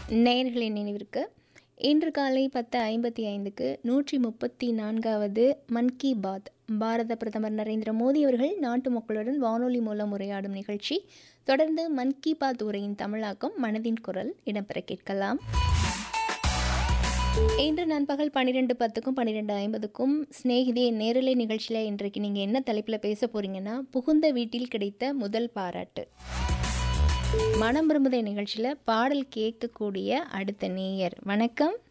நேயர்களின் நினைவிற்கு இன்று காலை பத்து ஐம்பத்தி ஐந்துக்கு நூற்றி முப்பத்தி நான்காவது மன் கி பாத் பாரத பிரதமர் நரேந்திர மோடி அவர்கள் நாட்டு மக்களுடன் வானொலி மூலம் உரையாடும் நிகழ்ச்சி தொடர்ந்து மன் கி பாத் உரையின் தமிழாக்கம் மனதின் குரல் இடம்பெற கேட்கலாம் இன்று நண்பகல் பன்னிரெண்டு பத்துக்கும் பன்னிரெண்டு ஐம்பதுக்கும் ஸ்நேகிதிய நேரலை நிகழ்ச்சியில் இன்றைக்கு நீங்கள் என்ன தலைப்பில் பேச போகிறீங்கன்னா புகுந்த வீட்டில் கிடைத்த முதல் பாராட்டு மனம் விரும்புதை நிகழ்ச்சியில் பாடல் கேட்கக்கூடிய அடுத்த நேயர் வணக்கம்